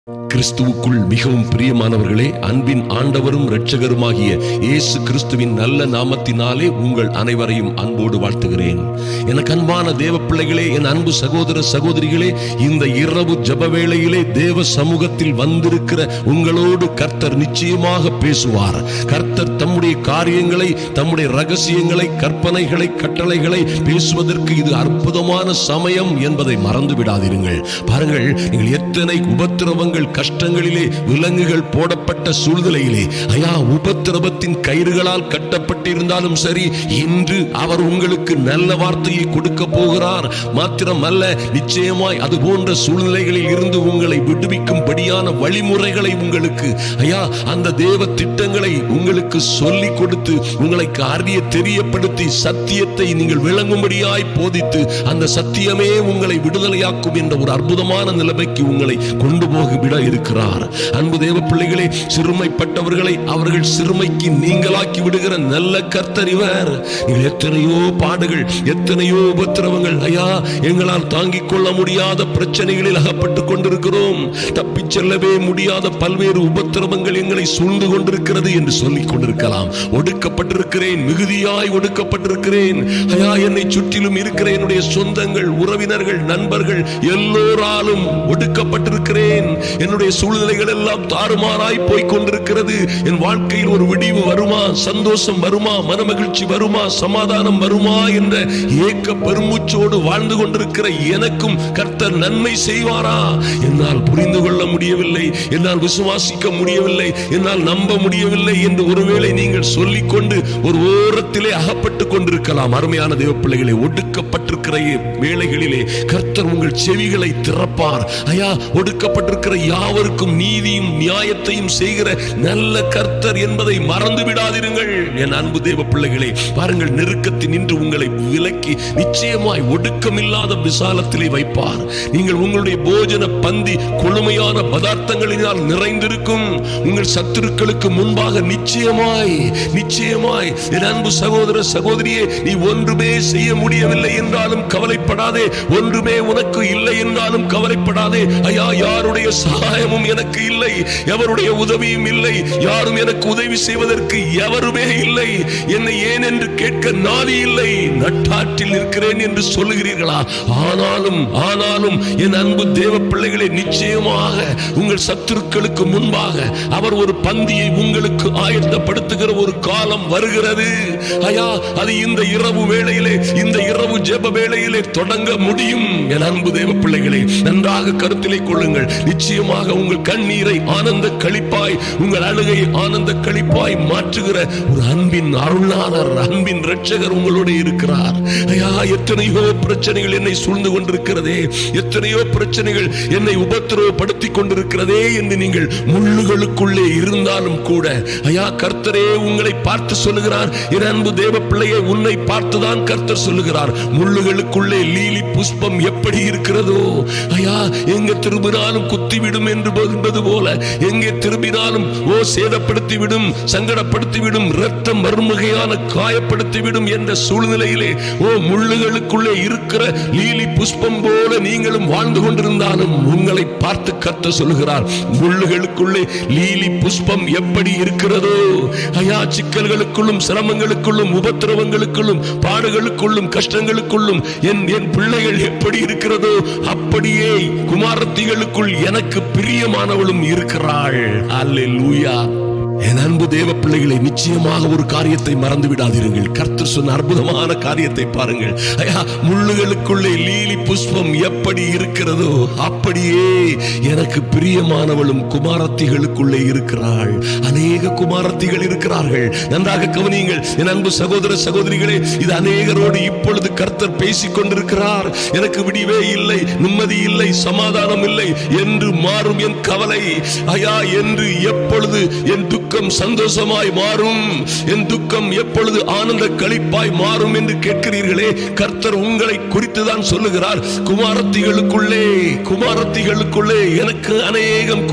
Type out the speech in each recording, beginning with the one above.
கிறிஸ்துவுக்குள் மிகவும் பிரியமானவர்களே அன்பின் ஆண்டவரும் இரட்சகருமாகிய இயேசு கிறிஸ்துவின் நல்ல நாமத்தினாலே உங்கள் அனைவரையும் அன்போடு வாழ்த்துகிறேன் எனக்கு அன்பான தேவ பிள்ளைகளே என் அன்பு சகோதர சகோதரிகளே இந்த இரவு ஜப வேளையிலே தேவ சமூகத்தில் வந்திருக்கிற உங்களோடு கர்த்தர் நிச்சயமாக பேசுவார் கர்த்தர் தம்முடைய காரியங்களை தம்முடைய ரகசியங்களை கற்பனைகளை கட்டளைகளை பேசுவதற்கு இது அற்புதமான சமயம் என்பதை மறந்து விடாதீர்கள் பாருங்கள் நீங்கள் எத்தனை உபத்திரவங்கள் கஷ்டங்களிலே விலங்குகள் போடப்பட்ட சூழ்நிலையிலே ஐயா உபத்திரவத்தின் கயிறுகளால் கட்டப்பட்டிருந்தாலும் சரி இன்று அவர் உங்களுக்கு நல்ல வார்த்தையை கொடுக்க போகிறார் மாத்திரமல்ல நிச்சயமாய் அது போன்ற சூழ்நிலைகளில் இருந்து உங்களை விடுவிக்கும்படியான வழிமுறைகளை உங்களுக்கு ஐயா அந்த தேவ திட்டங்களை உங்களுக்கு சொல்லிக் கொடுத்து உங்களை அறிய தெரியப்படுத்தி சத்தியத்தை நீங்கள் விளங்கும்படியாய் போதித்து அந்த சத்தியமே உங்களை விடுதலையாக்கும் என்ற ஒரு அற்புதமான நிலைமைக்கு உங்களை கொண்டு போக விட இருக்கிறார் அன்பு தேவ பிள்ளைகளே சிறுமைப்பட்டவர்களை அவர்கள் சிறுமைக்கு நீங்களாக்கி விடுகிற நல்ல கர்த்தர் இவர் நீங்கள் எத்தனையோ பாடுகள் எத்தனையோ உபத்திரவங்கள் ஐயா எங்களால் தாங்கிக் கொள்ள முடியாத பிரச்சனைகளில் அகப்பட்டுக் கொண்டிருக்கிறோம் தப்பிச் செல்லவே முடியாத பல்வேறு உபத்திரவங்கள் எங்களை சூழ்ந்து கொண்டிருக்கிறது என்று சொல்லிக் கொண்டிருக்கலாம் ஒடுக்கப்பட்டிருக்கிறேன் மிகுதியாய் ஒடுக்கப்பட்டிருக்கிறேன் ஐயா என்னை சுற்றிலும் இருக்கிற என்னுடைய சொந்தங்கள் உறவினர்கள் நண்பர்கள் எல்லோராலும் ஒடுக்கப்பட்டிருக்கிறேன் என்னுடைய சூழ்நிலைகள் எல்லாம் தாறுமாறாய் போய் கொண்டிருக்கிறது என் வாழ்க்கையில் ஒரு விடிவு வருமா சந்தோஷம் வருமா மனமகிழ்ச்சி வருமா சமாதானம் வருமா என்ற ஏக்க பெருமூச்சோடு வாழ்ந்து கொண்டிருக்கிற எனக்கும் கர்த்தர் நன்மை செய்வாரா என்னால் புரிந்து கொள்ள முடியவில்லை என்னால் விசுவாசிக்க முடியவில்லை என்னால் நம்ப முடியவில்லை என்று ஒருவேளை நீங்கள் சொல்லிக்கொண்டு ஒரு ஓரத்திலே அகப்பட்டுக் கொண்டிருக்கலாம் அருமையான தேவ பிள்ளைகளை ஒடுக்கப்பட்டிருக்கிற வேளைகளிலே கர்த்தர் உங்கள் செவிகளை திறப்பார் ஐயா ஒடுக்கப்பட்டிருக்கிற யாவருக்கும் நீதியும் நியாயத்தையும் செய்கிற நல்ல கர்த்தர் என்பதை மறந்து விடாதிருங்கள் என் அன்பு தேவ பிள்ளைகளே பாருங்கள் நெருக்கத்தில் நின்று உங்களை விலக்கி நிச்சயமாய் ஒடுக்கமில்லாத விசாலத்திலே வைப்பார் நீங்கள் உங்களுடைய போஜன பந்தி கொழுமையான பதார்த்தங்களினால் நிறைந்திருக்கும் உங்கள் சத்துருக்களுக்கு முன்பாக நிச்சயமாய் நிச்சயமாய் என் அன்பு சகோதர சகோதரியே நீ ஒன்றுமே செய்ய முடியவில்லை என்றாலும் கவலைப்படாதே ஒன்றுமே உனக்கு இல்லை என்றாலும் கவலைப்படாதே ஐயா யாருடைய சகாயமும் எனக்கு இல்லை எவருடைய உதவியும் இல்லை யாரும் எனக்கு உதவி செய்வதற்கு எவருமே இல்லை என்னை ஏன் என்று கேட்க நாதி இல்லை நட்டாற்றில் இருக்கிறேன் என்று சொல்லுகிறீர்களா ஆனாலும் ஆனாலும் என் அன்பு தேவ பிள்ளைகளை நிச்சயமாக உங்கள் சத்துருக்களுக்கு முன்பாக அவர் ஒரு பந்தியை உங்களுக்கு ஆயத்தப்படுத்துகிற ஒரு காலம் வருகிறது ஐயா அது இந்த இரவு வேளையிலே இந்த இரவு ஜெப வேளையிலே தொடங்க முடியும் என் அன்பு தேவ பிள்ளைகளே நன்றாக கருத்திலே கொள்ளுங்கள் நிச்சயமாக உங்கள் கண்ணீரை ஆனந்த கழிப்பாய் உங்கள் அழுகையை ஆனந்த கழிப்பாய் மாற்றுகிற ஒரு அன்பின் அருளாளர் அன்பின் ரட்சகர் உங்களோட இருக்கிறார் ஐயா எத்தனையோ பிரச்சனைகள் என்னை சூழ்ந்து கொண்டிருக்கிறதே எத்தனையோ பிரச்சனைகள் என்னை உபத்திரவப்படுத்தி கொண்டிருக்கிறதே என்று நீங்கள் முள்ளுகளுக்குள்ளே இருந்தாலும் கூட ஐயா கர்த்தரே உங்களை பார்த்து சொல்லுகிறார் என் அன்பு தேவ பிள்ளையை உன்னை பார்த்துதான் கர்த்தர் சொல்லுகிறார் முள்ளுகளுக்குள்ளே லீலி புஷ்பம் எப்படி இருக்கிறதோ ஐயா எங்க திரும்பினாலும் குத்திவிடும் என்று என்பது போல எங்கே திரும்பினாலும் ஓ சேதப்படுத்தி விடும் சங்கடப்படுத்தி விடும் ரத்தம் மறுமுகையான காயப்படுத்தி விடும் என்ற சூழ்நிலையிலே ஓ முள்ளுகளுக்குள்ளே இருக்கிற லீலி புஷ்பம் போல நீங்களும் வாழ்ந்து கொண்டிருந்தாலும் உங்களை பார்த்து கத்த சொல்லுகிறார் முள்ளுகளுக்குள்ளே லீலி புஷ்பம் எப்படி இருக்கிறதோ ஐயா சிக்கல்களுக்குள்ளும் சிரமங்களுக்குள்ளும் உபத்திரவங்களுக்குள்ளும் பாடுகளுக்குள்ளும் கஷ்டங்களுக்குள்ளும் என் என் பிள்ளைகள் எப்படி இருக்கிறதோ அப்படியே குமாரத்திகளுக்குள் எனக்கு பிரியமானவளும் இருக்கிறாள் அல்லேலூயா என் அன்பு தேவ பிள்ளைகளை நிச்சயமாக ஒரு காரியத்தை மறந்து விடாதீர்கள் கர்த்தர் சொன்ன அற்புதமான காரியத்தை பாருங்கள் ஐயா முள்ளுகளுக்குள்ளே லீலி புஷ்பம் எப்படி இருக்கிறதோ அப்படியே எனக்கு பிரியமானவளும் குமாரத்திகளுக்குள்ளே இருக்கிறாள் அநேக குமாரத்திகள் இருக்கிறார்கள் நன்றாக கவனியுங்கள் என் அன்பு சகோதர சகோதரிகளே இது அநேகரோடு இப்பொழுது கர்த்தர் பேசிக் கொண்டிருக்கிறார் எனக்கு விடிவே இல்லை நிம்மதி இல்லை சமாதானம் இல்லை என்று மாறும் என் கவலை ஐயா என்று எப்பொழுது என் துக்கம் சந்தோஷமாய் மாறும் என் துக்கம் எப்பொழுது ஆனந்த களிப்பாய் மாறும் என்று கேட்கிறீர்களே கர்த்தர் உங்களை குறித்து தான் சொல்லுகிறார் குமாரத்திகளுக்குள்ளே குமாரத்திகளுக்குள்ளே எனக்கு அநேகம் குமார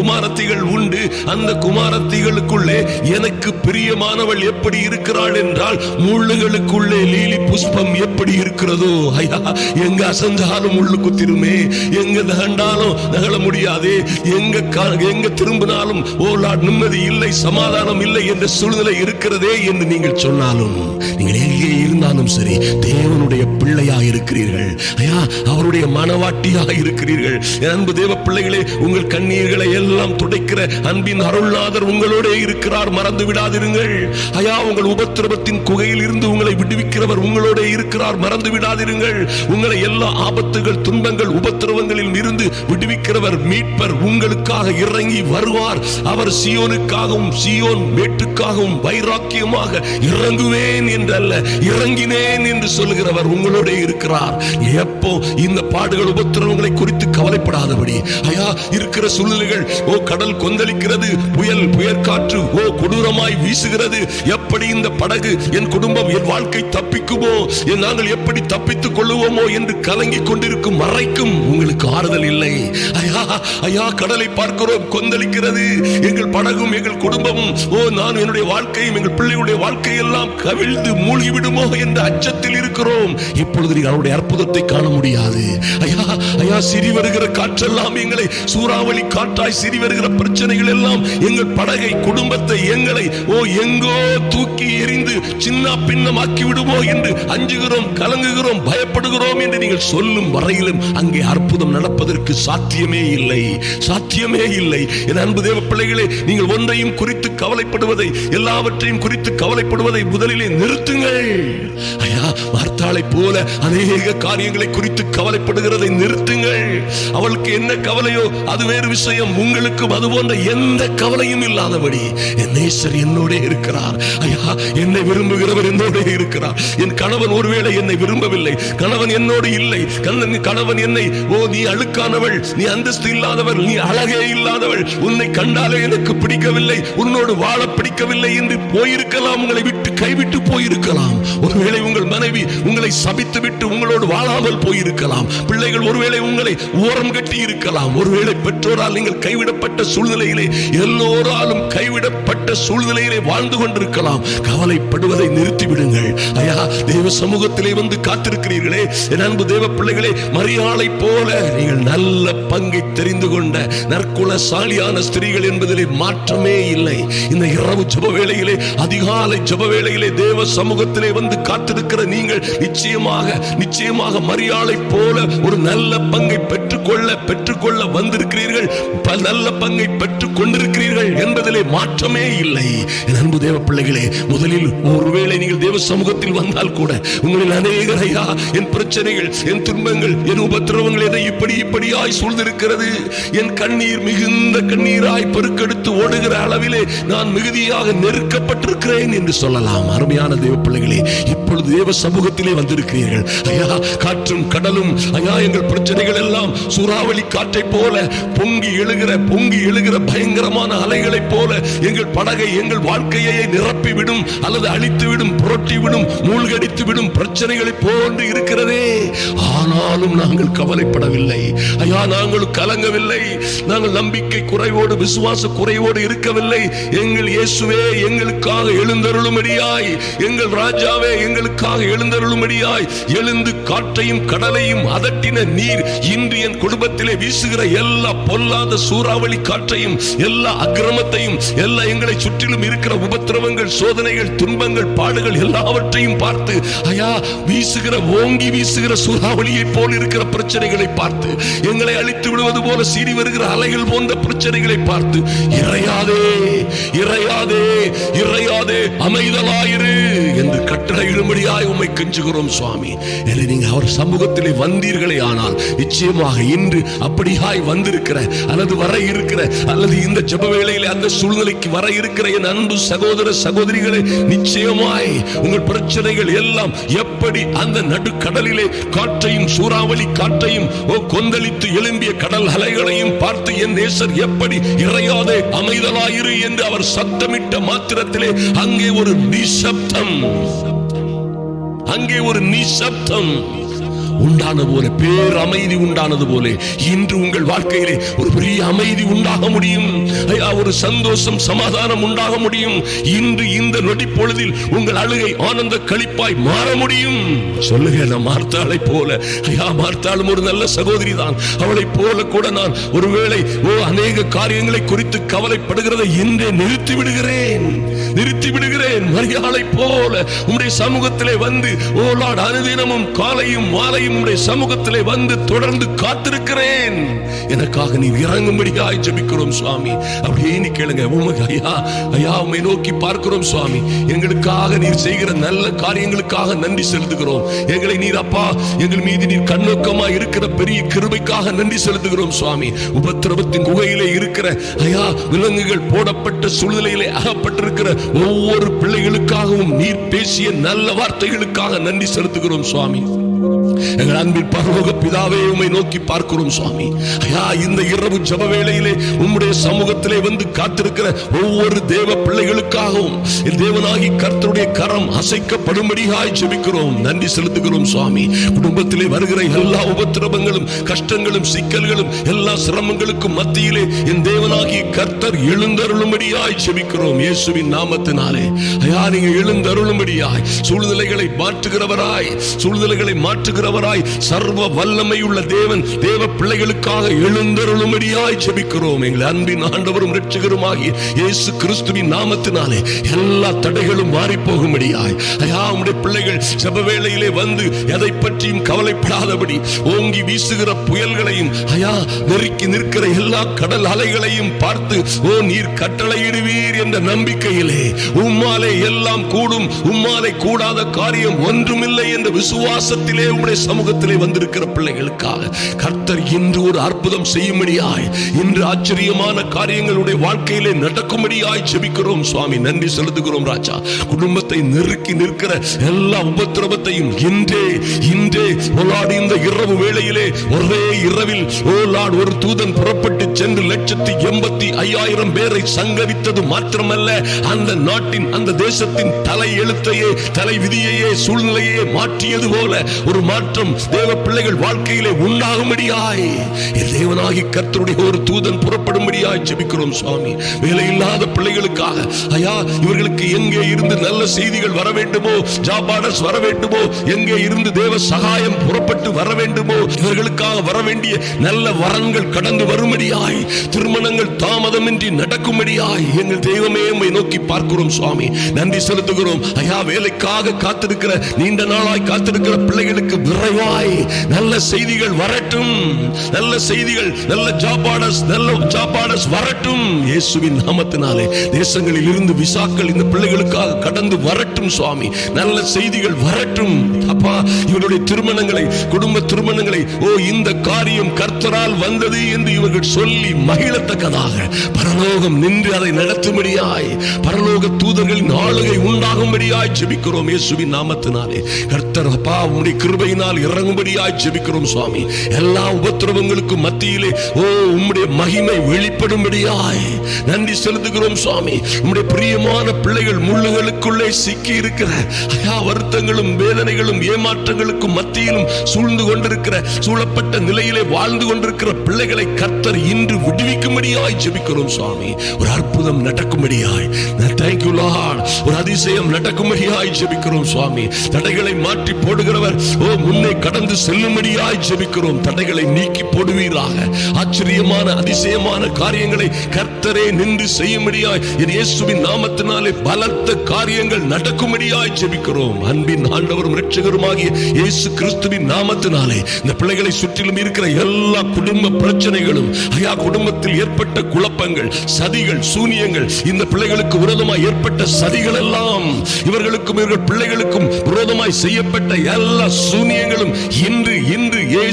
குமாரத்திகள் உண்டு அந்த குமாரத்திகளுக்குள்ளே எனக்கு பிரியமானவள் எப்படி இருக்கிறாள் என்றால் முள்ளுகளுக்குள்ளே லீலி புஷ்பம் எப்படி இருக்கிறதோ ஐயா எங்க அசஞ்சாலும் முள்ளு குத்திருமே எங்க தகண்டாலும் நகல முடியாதே எங்க கா- எங்க திரும்பினாலும் ஓ லார்ட் நிம்மதி இல்லை சமாதானம் இல்லை என்ற சூழ்நிலை இருக்கிறதே என்று நீங்கள் சொன்னாலும் நீங்கள் எங்கே இருந்தாலும் சரி தேவனுடைய பிள்ளையா இருக்கிறீர்கள் ஐயா அவருடைய மனவாட்டியா இருக்கிறீர்கள் என் அன்பு தேவ பிள்ளைகளே உங்கள் கண்ணீர்களை எல்லாம் துடைக்கிற அன்பின் அருள்நாதர் உங்களோட இருக்கிறார் மறந்து விடாதிருங்கள் ஐயா உங்கள் உபத்திரவத்தின் குகையில் இருந்து உங்களை விடுவிக்கிறவர் உங்களோட இருக்கிறார் மறந்து விடாதிருங்கள் உங்களை எல்லா ஆபத்துகள் துன்பங்கள் உபத்திரவங்களில் இருந்து விடுவிக்கிறவர் மீட்பர் உங்களுக்காக இறங்கி வருவார் அவர் சியோனுக்காகவும் சியோன் மேட்டுக்காகவும் வைராக்கியமாக இறங்குவேன் என்றல்ல இறங்கினேன் என்று சொல்லுகிறவர் உங்களோட இருக்கிறார் எப்போ இந்த பாடுகள் உபத்திரவங்களை குறித்து கவலைப்படாதபடி ஐயா இருக்கிற சூழ்நிலைகள் ஓ கடல் கொந்தளிக்கிறது புயல் புயற்காற்று ஓ கொடூரமாய் வீசுகிறது எப்படி இந்த படகு என் குடும்பம் என் வாழ்க்கை தப்பிக்குமோ என் நாங்கள் எப்படி தப்பித்துக் கொள்ளுவோமோ என்று கலங்கிக் கொண்டிருக்கும் வரைக்கும் உங்களுக்கு ஆறுதல் இல்லை ஐயா ஐயா கடலை பார்க்கிறோம் கொந்தளிக்கிறது எங்கள் படகும் எங்கள் குடும்பமும் ஓ நான் என்னுடைய வாழ்க்கையும் எங்கள் பிள்ளைகளுடைய வாழ்க்கை எல்லாம் கவிழ்ந்து மூழ்கி விடுமோ என்ற அச்சத்தில் இருக்கிறோம் இப்பொழுது நீங்கள் அவருடைய அற்புதத்தை காண முடியாது ஐயா ஐயா சிறி வருகிற காற்றெல்லாம் எங்களை சூறாவளி காற்றாய் சிறி வருகிற பிரச்சனைகள் எல்லாம் எங்கள் படகை குடும்பத்தை எங்களை ஓ எங்கோ தூக்கி எறிந்து சின்ன பின்னமாக்கி விடுமோ என்று அஞ்சுகிறோம் கலங்குகிறோம் பயப்படுகிறோம் என்று நீங்கள் சொல்லும் வரையிலும் அங்கே அற்புதம் நடப்பதற்கு சாத்தியமே இல்லை சாத்தியமே இல்லை என் அன்பு தேவ பிள்ளைகளே நீங்கள் ஒன்றையும் குறித்து கவலைப்படுவதை எல்லாவற்றையும் குறித்து கவலைப்படுவதை முதலிலே நிறுத்துங்கள் ஐயா வார்த்தாளை போல அநேக காரியங்களை குறித்து கவலைப்படுகிறதை நிறுத்துங்கள் அவளுக்கு என்ன கவலையோ அது வேறு விஷயம் உங்களுக்கும் அது போன்ற எந்த கவலையும் இல்லாதபடி என் நேசர் என்னோட இருக்கிறார் ஐயா என்னை விரும்புகிறவர் என்னோட இருக்கிறார் என் கணவன் ஒருவேளை என்னை விரும்பவில்லை கணவன் என்னோடு இல்லை கண்ணன் கணவன் என்னை ஓ நீ அழுக்கானவள் நீ அந்தஸ்து இல்லாதவள் நீ அழகே இல்லாதவள் உன்னை கண்டாலே எனக்கு பிடிக்கவில்லை உன்னோடு வாழ பிடிக்கவில்லை என்று போயிருக்கலாம் உங்களை விட்டு கைவிட்டு போயிருக்கலாம் ஒருவேளை உங்கள் மனைவி உங்களை சபித்து விட்டு உங்களோடு வாழாமல் போயிருக்கலாம் பிள்ளைகள் ஒருவேளை உங்களை ஓரம் கட்டி இருக்கலாம் ஒருவேளை பெற்றோரால் நீங்கள் கைவிடப்பட்ட சூழ்நிலையிலே எல்லோராலும் கைவிடப்பட்ட சூழ்நிலையிலே வாழ்ந்து கொண்டிருக்கலாம் கவலைப்படுவதை நிறுத்திவிடுங்கள் ஐயா தேவ சமூகத்திலே வந்து காத்திருக்கிறீர்களே என் அன்பு தேவ பிள்ளைகளே மரியாளை போல நீங்கள் நல்ல பங்கை தெரிந்து கொண்ட நற்குலசாலியான ஸ்திரீகள் என்பதிலே மாற்றமே இல்லை இந்த இரவு ஜப வேளையிலே அதிகாலை ஜப வேளையிலே தேவ சமூகத்திலே வந்து காத்திருக்கிற நீங்கள் நிச்சயமாக நிச்சயமாக மரியாளை போல ஒரு நல்ல பங்கை பெற்றுக்கொள்ள பெற்றுக்கொள்ள வந்திருக்கிறீர்கள் ப- நல்ல பங்கை பெற்றுக் கொண்டிருக்கிறீர்கள் என்பதிலே மாற்றமே இல்லை என் அன்பு தேவ பிள்ளைகளே முதலில் ஒருவேளை நீங்கள் தேவ சமூகத்தில் வந்தால் கூட உங்களில் அநேகர் ஐயா என் பிரச்சனைகள் என் துன்பங்கள் என் உபத்திரவங்கள் எதை இப்படி இப்படியாய் சூழ்ந்திருக்கிறது என் கண்ணீர் மிகுந்த கண்ணீராய் பெருக்கெடுத்து ஓடுகிற அளவிலே நான் மிகுதியாக நெருக்கப்பட்டிருக்கிறேன் என்று சொல்லலாம் அருமையான தேவ பிள்ளைகளே இப்பொழுது தேவ சமூகத்திலே வந்திருக்கிறீர்கள் ஐயா காற்றும் கடலும் ஐயா எங்கள் பிரச்சனைகள் எல்லாம் சூறாவளி காற்றை போல பொங்கி எழுகிற பொங்கி எழுகிற பயங்கரமான அலைகளைப் போல எங்கள் படகை எங்கள் வாழ்க்கையை நிரப்பி விடும் அல்லது அழித்து விடும் புரட்டி விடும் மூழ்கடித்து விடும் பிரச்சனைகளை போன்று இருக்கிறதே ஆனாலும் நாங்கள் கவலைப்படவில்லை ஐயா நாங்கள் கலங்கவில்லை நாங்கள் நம்பிக்கை குறைவோடு விசுவாச குறைவோடு இருக்கவில்லை எங்கள் இயேசுவே எங்களுக்காக எழுந்தருளும்படியாய் எங்கள் ராஜாவே எங்களுக்காக எழுந்தருளும்படியாய் எழுந்து காற்றையும் கடலையும் அதட்டின நீர் இன்று என் குடும்பத்திலே வீசுகிற எல்லா பொல்லாத சூறாவளி காற்றையும் எல்லா அக்கிரமத்தையும் எல்லா எங்களை சுற்றிலும் இருக்கிற உபத்திரவங்கள் சோதனைகள் துன்பங்கள் பாடுகள் எல்லாவற்றையும் பார்த்து ஐயா வீசுகிற ஓங்கி வீசுகிற சூறாவளியை போல் இருக்கிற பிரச்சனைகளை பார்த்து எங்களை அழித்து விடுவது போல சீறி வருகிற அலைகள் போன்ற பிரச்சனைகளை பார்த்து இறையாதே இறையாதே இறையாதே அமைதலாயிரு என்று கட்டளையிடும்படியாய் உம்மை கெஞ்சுகிறோம் சுவாமி எனவே நீங்க அவர் சமூகத்திலே வந்தீர்களே ஆனால் நிச்சயமாக இன்று அப்படியாய் வந்திருக்கிற அல்லது வர இருக்கிற அல்லது இந்த ஜெப வேளையிலே அந்த சூழ்நிலைக்கு வர இருக்கிற என் அன்பு சகோதர சகோதரிகளே நிச்சயமாய் உங்கள் பிரச்சனைகள் எல்லாம் எப்படி அந்த நடுக்கடலிலே காற்றையும் சூறாவளி காற்றையும் ஓ கொந்தளித்து எழும்பிய கடல் அலைகளையும் பார்த்து என் நேசர் எப்படி இறையாதே அமைதலாயிரு என்று அவர் சத்தமிட்ட மாத்திரத்திலே அங்கே ஒரு நிசப்தம் அங்கே ஒரு நிசப்தம் உண்டான போல பேர் அமைதி உண்டானது போல இன்று உங்கள் வாழ்க்கையிலே ஒரு பெரிய அமைதி உண்டாக முடியும் ஐயா ஒரு சந்தோஷம் சமாதானம் உண்டாக முடியும் இன்று இந்த நொடி பொழுதில் உங்கள் அழுகை ஆனந்த களிப்பாய் மாற முடியும் சொல்லுங்க நான் மார்த்தாளை போல ஐயா மார்த்தாளும் ஒரு நல்ல சகோதரி தான் அவளை போல கூட நான் ஒருவேளை ஓ அநேக காரியங்களை குறித்து கவலைப்படுகிறதை இன்றே நிறுத்தி விடுகிறேன் நிறுத்தி விடுகிறேன் மரியாதை போல உம்முடைய சமூகத்திலே வந்து ஓ லார்ட் அனுதினமும் காலையும் மாலையும் உம்முடைய சமூகத்திலே வந்து தொடர்ந்து காத்திருக்கிறேன் எனக்காக நீர் இறங்கும்படியாய் ஜெபிக்கிறோம் சுவாமி அப்படியே நீ கேளுங்க உமக்கு ஐயா ஐயா உம்மை நோக்கி பார்க்கிறோம் சுவாமி எங்களுக்காக நீர் செய்கிற நல்ல காரியங்களுக்காக நன்றி செலுத்துகிறோம் எங்களை நீர் அப்பா எங்கள் மீது நீர் கண்ணோக்கமா இருக்கிற பெரிய கிருபைக்காக நன்றி செலுத்துகிறோம் சுவாமி உபத்திரவத்தின் குகையிலே இருக்கிற ஐயா விலங்குகள் போடப்பட்ட சூழ்நிலையிலே அகப்பட்டிருக்கிற ஒவ்வொரு பிள்ளைகளுக்காகவும் நீர் பேசிய நல்ல வார்த்தைகளுக்காக நன்றி செலுத்துகிறோம் சுவாமி எங்கள் அன்பில் பரலோக பிதாவே உம்மை நோக்கி பார்க்கிறோம் சுவாமி ஐயா இந்த இரவு ஜப வேளையிலே உம்முடைய சமூகத்திலே வந்து காத்திருக்கிற ஒவ்வொரு தேவ பிள்ளைகளுக்காகவும் என் தேவனாகி கர்த்தருடைய கரம் அசைக்கப்படும்படியாய் ஜெபிக்கிறோம் நன்றி செலுத்துகிறோம் சுவாமி குடும்பத்திலே வருகிற எல்லா உபத்திரவங்களும் கஷ்டங்களும் சிக்கல்களும் எல்லா சிரமங்களுக்கும் மத்தியிலே என் தேவனாகி கர்த்தர் எழுந்தருளும்படியாய் ஜெபிக்கிறோம் இயேசுவின் நாமத்தினாலே ஐயா நீங்க எழுந்தருளும்படியாய் சூழ்நிலைகளை மாற்றுகிறவராய் சூழ்நிலைகளை மாற்றுகிறவராய் சர்வ வல்லமையுள்ள தேவன் தேவ பிள்ளைகளுக்காக எழுந்தருளும்படியாய் ஜெபிக்கிறோம் எங்கள் அன்பின் ஆண்டவரும் இரட்சகருமாகிய இயேசு கிறிஸ்துவின் நாமத்தினாலே எல்லா தடைகளும் மாறி போகும்படியாய் ஐயா உம்முடைய பிள்ளைகள் ஜெப வேளையிலே வந்து எதை பற்றியும் கவலைப்படாதபடி ஓங்கி வீசுகிற புயல்களையும் ஐயா நெருக்கி நிற்கிற எல்லா கடல் அலைகளையும் பார்த்து ஓ நீர் கட்டளையிடுவீர் என்ற நம்பிக்கையிலே உம்மாலே எல்லாம் கூடும் உம்மாலே கூடாத காரியம் ஒன்றுமில்லை என்ற விசுவாசத்திலே உம்முடைய சமூகத்திலே வந்திருக்கிற பிள்ளைகளுக்காக கர்த்தர் இன்று ஒரு அற்புதம் செய்யும்படியாய் இன்று ஆச்சரியமான காரியங்களுடைய வாழ்க்கையிலே நடக்கும்படியாய் ஜெபிக்கிறோம் சுவாமி நன்றி செலுத்துகிறோம் ராஜா குடும்பத்தை நெருக்கி நிற்கிற எல்லா உபத்திரவத்தையும் இன்றே இன்றே ஓலாடு இந்த இரவு வேளையிலே ஒரே இரவில் ஓலாடு ஒரு தூதன் புறப்பட்டு சென்று லட்சத்தி எண்பத்தி ஐயாயிரம் பேரை சங்கரித்தது மாத்திரமல்ல அந்த நாட்டின் அந்த தேசத்தின் தலை எழுத்தையே தலை விதியையே சூழ்நிலையே மாற்றியது போல ஒரு மாற்றம் தேவ பிள்ளைகள் வாழ்க்கையிலே உண்டாகும்படியாய் என் தேவனாகி கர்த்தருடைய ஒரு தூதன் புறப்படும்படியாய் ஜெபிக்கிறோம் சுவாமி வேலை இல்லாத பிள்ளைகளுக்காக ஐயா இவர்களுக்கு எங்கே இருந்து நல்ல செய்திகள் வர வேண்டுமோ ஜாப் ஆர்டர்ஸ் வர வேண்டுமோ எங்கே இருந்து தேவ சகாயம் புறப்பட்டு வர வேண்டுமோ இவர்களுக்காக வர வேண்டிய நல்ல வரன்கள் கடந்து வரும்படியாய் திருமணங்கள் தாமதமின்றி நடக்கும்படியாய் எங்கள் தெய்வமே உம்மை நோக்கி பார்க்கிறோம் சுவாமி நன்றி செலுத்துகிறோம் ஐயா வேலைக்காக காத்திருக்கிற நீண்ட நாளாய் காத்திருக்கிற பிள்ளைகளுக்கு விரைவாய் நல்ல செய்திகள் வரட்டும் நல்ல செய்திகள் நல்ல ஜாப் ஆர்டர்ஸ் நல்ல ஜாப் ஆர்டர்ஸ் வரட்டும் இயேசுவின் நாமத்தினாலே தேசங்களில் இருந்து விசாக்கள் இந்த பிள்ளைகளுக்காக கடந்து வரட்டும் சுவாமி நல்ல செய்திகள் வரட்டும் அப்பா இவருடைய திருமணங்களை குடும்ப திருமணங்களை ஓ இந்த காரியம் கர்த்தரால் வந்தது என்று இவர்கள் சொல்லி மகிழத்தக்கதாக பரலோகம் நின்று அதை நடத்தும்படியாய் பரலோக தூதர்களின் ஆளுகை உண்டாகும்படியாய் ஜெபிக்கிறோம் இயேசுவின் நாமத்தினாலே கர்த்தர் அப்பா உம்முடைய கிருபையினால் இறங்கும்படியாய் ஜெபிக்கிறோம் சுவாமி எல்லா உபத்திரவங்களுக்கும் மத்தியிலே ஓ உம்முடைய மகிமை வெளிப்படும்படியாய் நன்றி செலுத்துகிறோம் சுவாமி உம்முடைய பிரியமான பிள்ளைகள் முள்ளுகளுக்குள்ளே சிக்கி இருக்கிற ஐயா வருத்தங்களும் வேதனைகளும் ஏமாற்றங்களுக்கும் மத்தியிலும் சூழ்ந்து கொண்டிருக்கிற சூழப்பட்ட நிலையிலே வாழ்ந்து கொண்டிருக்கிற பிள்ளைகளை கர்த்தர் இன்று விடுவிக்கும்படியாய் ஜெபிக்கிறோம் சுவாமி ஒரு அற்புதம் நடக்கும்படியாய் தேங்க்யூ லார்ட் ஒரு அதிசயம் நடக்கும்படியாய் ஜெபிக்கிறோம் சுவாமி தடைகளை மாற்றி போடுகிறவர் ஓ முன்னே கடந்து செல்லும்படியாய் ஜெபிக்கிறோம் தடைகளை நீக்கி போடுவீராக ஆச்சரியமான அதிசயமான காரியங்களை கர்த்தரே நின்று செய்யும்படியாய் என் இயேசுவின் நாமத்தினாலே பலத்த காரியங்கள் நடக்கும்படியாய் ஜெபிக்கிறோம் அன்பின் ஆண்டவரும் இரட்சகருமாகிய இயேசு கிறிஸ்துவின் நாமத்தினாலே இந்த பிள்ளைகளை சுற்றிலும் இருக்கிற எல்லா குடும்ப பிரச்சனைகளும் ஐயா குடும்பத்தில் ஏற்பட்ட குழப்பங்கள் சதிகள் சூனியங்கள் இந்த பிள்ளைகளுக்கு விரோதமாய் ஏற்பட்ட சதிகள் எல்லாம் இவர்களுக்கும் இவர்கள் பிள்ளைகளுக்கும் விரோதமாய் செய்யப்பட்ட எல்லா சூனியங்களும் இன்று இன்று இயேசுவின்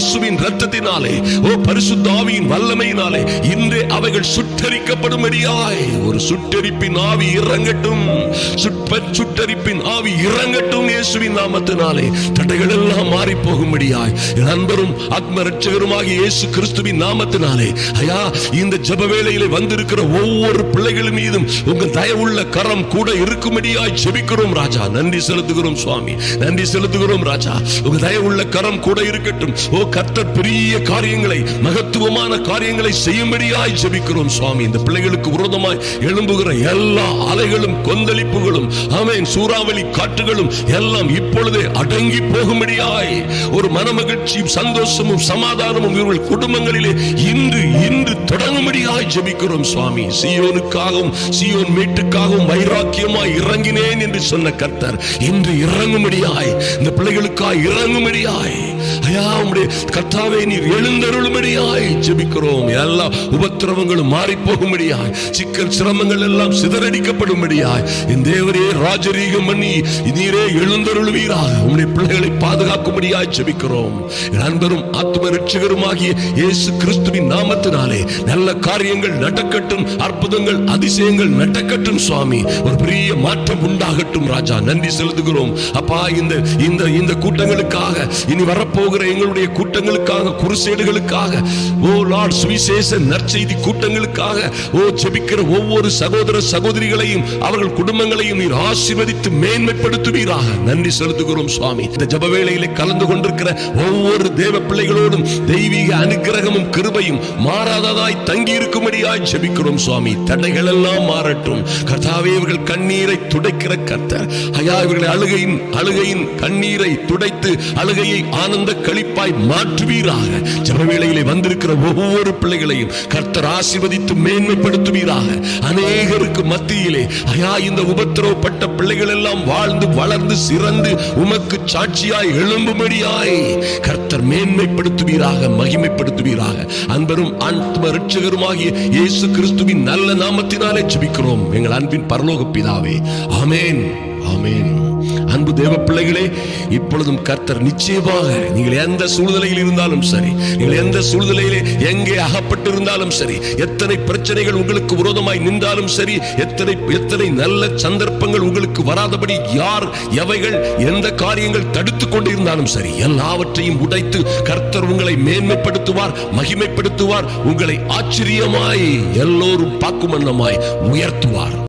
ரத்தத்தினாலே ஓ பரிசுத்த ஆவியின் வல்லமையினாலே இன்றே அவைகள் சுட்டரிக்கப்படும்படியாய் ஒரு சுட்டரிப்பின் ஆவி இறங்கட்டும் சுட்ப சுட்டரிப்பின் ஆவி இறங்கட்டும் இயேசுவின் நாமத்தினாலே தடைகள் எல்லாம் மாறி போகும்படியாய் என் அன்பரும் ஆத்ம ரட்சகருமாகிய இயேசு கிறிஸ்துவின் நாமத்தினாலே ஐயா இந்த ஜெப வேளையிலே வந்திருக்கிற ஒவ்வொரு பிள்ளைகள் மீதும் உங்க தயவுள்ள கரம் கூட இருக்கும்படியாய் ஜெபிக்கிறோம் ராஜா நன்றி செலுத்துகிறோம் சுவாமி நன்றி செலுத்துகிறோம் ராஜா உங்க தயவுள்ள கரம் கூட இருக்கட்டும் ஓ கர்த்தர் பெரிய காரியங்களை மகத்துவமான காரியங்களை செய்யும்படியாய் ஜெபிக்கிறோம் சுவாமி இந்த பிள்ளைகளுக்கு விரோதமாய் எழும்புகிற எல்லா அலைகளும் கொந்தளிப்புகளும் ஆமென் சூறாவளி காற்றுகளும் எல்லாம் இப்பொழுதே அடங்கி போகும்படியாய் ஒரு மனமகிழ்ச்சியும் சந்தோஷமும் சமாதானமும் இவர்கள் குடும்பங்களிலே இன்று இன்று தொடங்கும்படியாய் ஜெபிக்கிறோம் சுவாமி சியோனுக்காகவும் சியோன் மீட்டுக்காகவும் வைராக்கியமாய் இறங்கினேன் என்று சொன்ன கர்த்தர் இன்று இறங்கும்படியாய் இந்த பிள்ளைகளுக்காய் இறங்கும்படியாய் ஐயா உம்முடைய கர்த்தாவே நீர் எழுந்தருளும்படியாய் ஜெபிக்கிறோம் எல்லா உபத்திரவங்களும் மாறி போகும்படியாய் சிக்கல் சிரமங்கள் எல்லாம் சிதறடிக்கப்படும்படியாய் என் தேவரே ராஜரீகம் பண்ணி நீரே எழுந்தருளுவீராக உம்முடைய பிள்ளைகளை பாதுகாக்கும்படியாய் ஜெபிக்கிறோம் என் அன்பரும் ஆத்ம ரட்சகருமாகிய இயேசு கிறிஸ்துவின் நாமத்தினாலே நல்ல காரியங்கள் நடக்கட்டும் அற்புதங்கள் அதிசயங்கள் நடக்கட்டும் சுவாமி ஒரு பெரிய மாற்றம் உண்டாகட்டும் ராஜா நன்றி செலுத்துகிறோம் அப்பா இந்த இந்த இந்த கூட்டங்களுக்காக இனி வரப்போகிற எங்களுடைய கூட்டங்களுக்காக குருசேடுகளுக்காக ஓ லார்ட் சுவிசேஷ நற்செய்தி கூட்டங்களுக்காக ஓ ஜெபிக்கிற ஒவ்வொரு சகோதர சகோதரிகளையும் அவர்கள் குடும்பங்களையும் நீர் ஆசீர்வதித்து மேன்மைப்படுத்துவீராக நன்றி செலுத்துகிறோம் சுவாமி இந்த ஜெப வேளையிலே கலந்து கொண்டிருக்கிற ஒவ்வொரு தேவ பிள்ளைகளோடும் தெய்வீக அனுக்கிரகமும் கிருபையும் மாறாததாய் தங்கி இருக்கும்படியாய் ஜெபிக்கிறோம் சுவாமி தடைகள் எல்லாம் மாறட்டும் கர்த்தாவே இவர்கள் கண்ணீரை துடைக்கிற கர்த்தர் ஐயா இவர்களை அழுகையின் அழுகையின் கண்ணீரை துடைத்து அழுகையை ஆனந்த களிப்பாய் மாற்றுவீராக ஜெப வேளையிலே வந்திருக்கிற ஒவ்வொரு பிள்ளைகளையும் கர்த்தர் ஆசீர்வதித்து மேன்மைப்படுத்துவீராக அநேகருக்கு மத்தியிலே ஐயா இந்த உபத்திரவப்பட்ட பிள்ளைகள் எல்லாம் வாழ்ந்து வளர்ந்து சிறந்து உமக்கு சாட்சியாய் எழும்பும்படியாய் கர்த்தர் மேன்மைப்படுத்துவீராக மகிமைப்படுத்துவீராக அன்பரும் ஆத்ம ரட்சகருமாகிய இயேசு கிறிஸ்துவின் நல்ல நாமத்தினாலே ஜெபிக்கிறோம் எங்கள் அன்பின் பரலோக பிதாவே ஆமென் ஆமென் அன்பு தேவ பிள்ளைகளே இப்பொழுதும் கர்த்தர் நிச்சயமாக நீங்கள் எந்த சூழ்நிலையில் இருந்தாலும் சரி நீங்கள் எந்த சூழ்நிலையிலே எங்கே அகப்பட்டிருந்தாலும் சரி எத்தனை பிரச்சனைகள் உங்களுக்கு விரோதமாய் நின்றாலும் சரி எத்தனை எத்தனை நல்ல சந்தர்ப்பங்கள் உங்களுக்கு வராதபடி யார் எவைகள் எந்த காரியங்கள் தடுத்துக் கொண்டிருந்தாலும் சரி எல்லாவற்றையும் உடைத்து கர்த்தர் உங்களை மேன்மைப்படுத்துவார் மகிமைப்படுத்துவார் உங்களை ஆச்சரியமாய் எல்லோரும் பார்க்கும் வண்ணமாய் உயர்த்துவார்